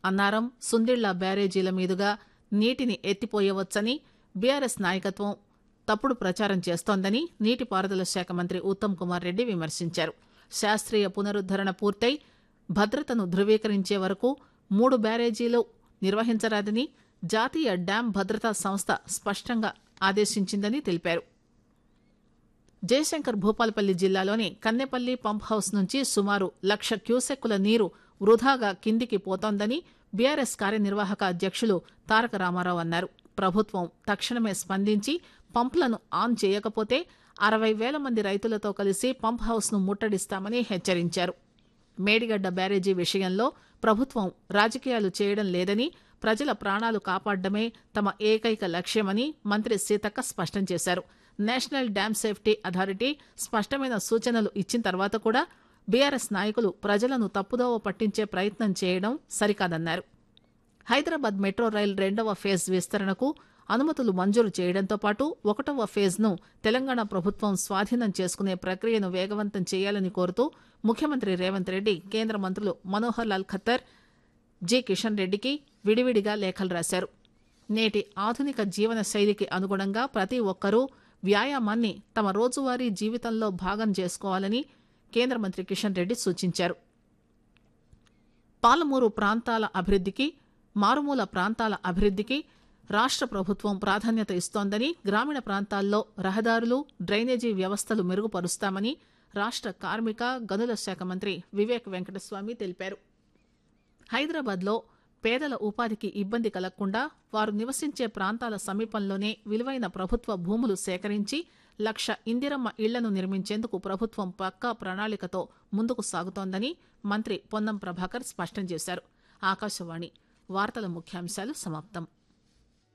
అన్నారం సుందిళ్ల బ్యారేజీల మీదుగా నీటిని ఎత్తిపోయవచ్చని బీఆర్ఎస్ నాయకత్వం తప్పుడు ప్రచారం చేస్తోందని నీటిపారుదల శాఖ మంత్రి ఉత్తమ్ కుమార్ రెడ్డి విమర్శించారు శాస్త్రీయ పునరుద్దరణ పూర్తయి భద్రతను ధృవీకరించే వరకు మూడు బ్యారేజీలు నిర్వహించరాదని జాతీయ డ్యాం భద్రతా సంస్థ స్పష్టంగా ఆదేశించిందని తెలిపారు జయశంకర్ భూపాలపల్లి జిల్లాలోని కన్నెపల్లి పంప్ హౌస్ నుంచి సుమారు లక్ష క్యూసెక్కుల నీరు వృధాగా కిందికి పోతోందని బీఆర్ఎస్ కార్యనిర్వాహక అధ్యక్షులు తారక రామారావు అన్నారు ప్రభుత్వం తక్షణమే స్పందించి పంపులను ఆన్ చేయకపోతే అరవై వేల మంది రైతులతో కలిసి పంప్ హౌస్ ను ముట్టడిస్తామని హెచ్చరించారు మేడిగడ్డ బ్యారేజీ విషయంలో ప్రభుత్వం రాజకీయాలు చేయడం లేదని ప్రజల ప్రాణాలు కాపాడడమే తమ ఏకైక లక్ష్యమని మంత్రి సీతక్క స్పష్టం చేశారు నేషనల్ డ్యామ్ సేఫ్టీ అథారిటీ స్పష్టమైన సూచనలు ఇచ్చిన తర్వాత కూడా బీఆర్ఎస్ నాయకులు ప్రజలను తప్పుదోవ పట్టించే ప్రయత్నం చేయడం సరికాదన్నారు హైదరాబాద్ మెట్రో రైల్ రెండవ ఫేజ్ విస్తరణకు అనుమతులు మంజూరు చేయడంతో పాటు ఒకటవ ఫేజ్ ను తెలంగాణ ప్రభుత్వం స్వాధీనం చేసుకునే ప్రక్రియను వేగవంతం చేయాలని కోరుతూ ముఖ్యమంత్రి రేవంత్ రెడ్డి కేంద్ర మంత్రులు మనోహర్ లాల్ ఖత్తర్ జి కిషన్ రెడ్డికి విడివిడిగా లేఖలు రాశారు నేటి ఆధునిక జీవన శైలికి అనుగుణంగా ప్రతి ఒక్కరూ వ్యాయామాన్ని తమ రోజువారీ జీవితంలో భాగం చేసుకోవాలని కేంద్ర మంత్రి కిషన్ రెడ్డి సూచించారు పాలమూరు ప్రాంతాల అభివృద్ధికి మారుమూల ప్రాంతాల అభివృద్ధికి రాష్ట్ర ప్రభుత్వం ప్రాధాన్యత ఇస్తోందని గ్రామీణ ప్రాంతాల్లో రహదారులు డ్రైనేజీ వ్యవస్థలు మెరుగుపరుస్తామని రాష్ట్ర కార్మిక గనుల శాఖ మంత్రి వివేక్ వెంకటస్వామి తెలిపారు హైదరాబాద్లో పేదల ఉపాధికి ఇబ్బంది కలగకుండా వారు నివసించే ప్రాంతాల సమీపంలోనే విలువైన ప్రభుత్వ భూములు సేకరించి లక్ష ఇందిరమ్మ ఇళ్లను నిర్మించేందుకు ప్రభుత్వం పక్కా ప్రణాళికతో ముందుకు సాగుతోందని మంత్రి పొన్నం ప్రభాకర్ స్పష్టం చేశారు ఆకాశవాణి వార్తల ముఖ్యాంశాలు సమాప్తం